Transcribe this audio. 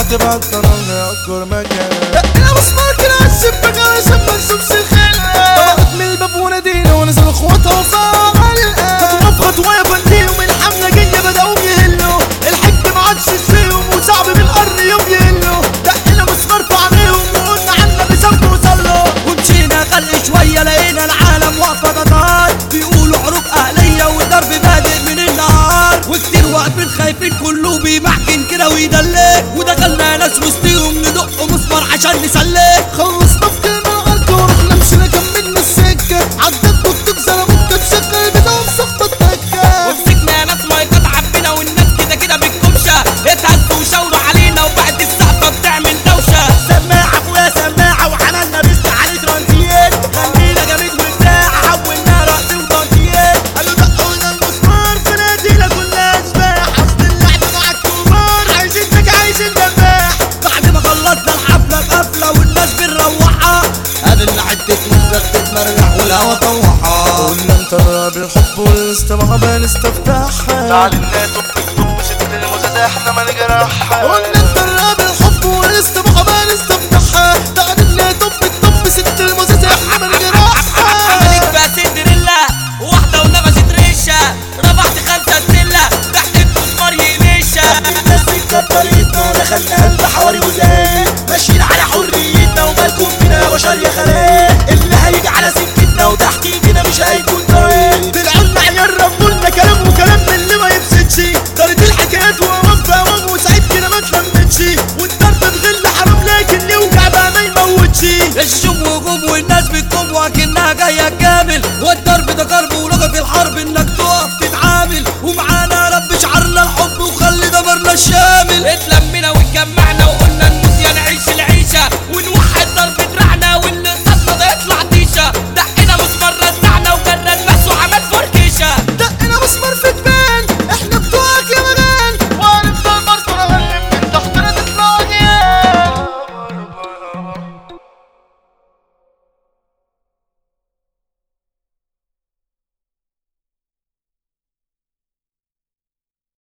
تبعت قرارنا اكبر مكان انا مسمار كده عالشباك علشان ما نشوفش الخلق طلعت من الباب ونادينا ونزل اخواتها وصار خطوة بخطوة يا فنديهم الحملة جاية بدأوا يهلوا الحج ما عادش فيهم وصعب بالقرن يوم يهلوا دقنا مسمار في عينيهم وقلنا عنا بسبب وصلوا ومشينا خلق شوية لقينا العالم واقفة تطار بيقولوا حروب أهلية والضرب بادئ من النهار وكتير واقفين خايفين كله بيمحكن كده ويدلك ودخلنا ناس وسطيهم ندق مسمار عشان نسلك خلصنا في كلمة الأرض ورحنا مشينا كملنا السكة عدت بطوك زلموك تشغل بتاعهم صف التكة ومسكنا ناس مايكات عبينا والناس كده كده بالكبشة اتهزوا وشاوروا علينا وبعد السقفة بتعمل دوشة سماعة اخويا سماعة وعملنا بيست على ترانزيت خلينا جامد وبتاع حولنا رقص وتنطيط قالوا دقوا لنا المسمار في نادينا كلها اشباح اصل اللعبة مع الكبار عايزين تك عايزين دباح بعد ما خلصنا الحفلة بقفلة والناس بنروحها قابلنا حتة مزة تتمرجح والهوا طوحها قلنا انت الراب الحب والاستماع بنستفتحها تعال الناتو بتطب ست المزازة احنا ما نجرحها قلنا انت الراب الحب والاستماع بنستفتحها تعالى طب الطب ست المزازة احنا من عملت جراحها بقى سندريلا واحدة ونفست ريشة رفعت خمسة سلة تحت المسمار ينشة الناس بطريقتنا دخلنا قلب حواري وزاد ماشيين على حريتنا ومالكم بينا يا بشر يا خلاق اللي هيجي على سكتنا وتحت ايدينا مش هيكون طريق طلعولنا عيال ربولنا كلام وكلام من اللي ما يبسطش طارت الحكايات وقوام في قوام وسعيد كده ما تلمتش والضرب بغل حرام لكن يوجع بقى ما يموتش الشم وجوم والناس بتقوم وكأنها جاية جاية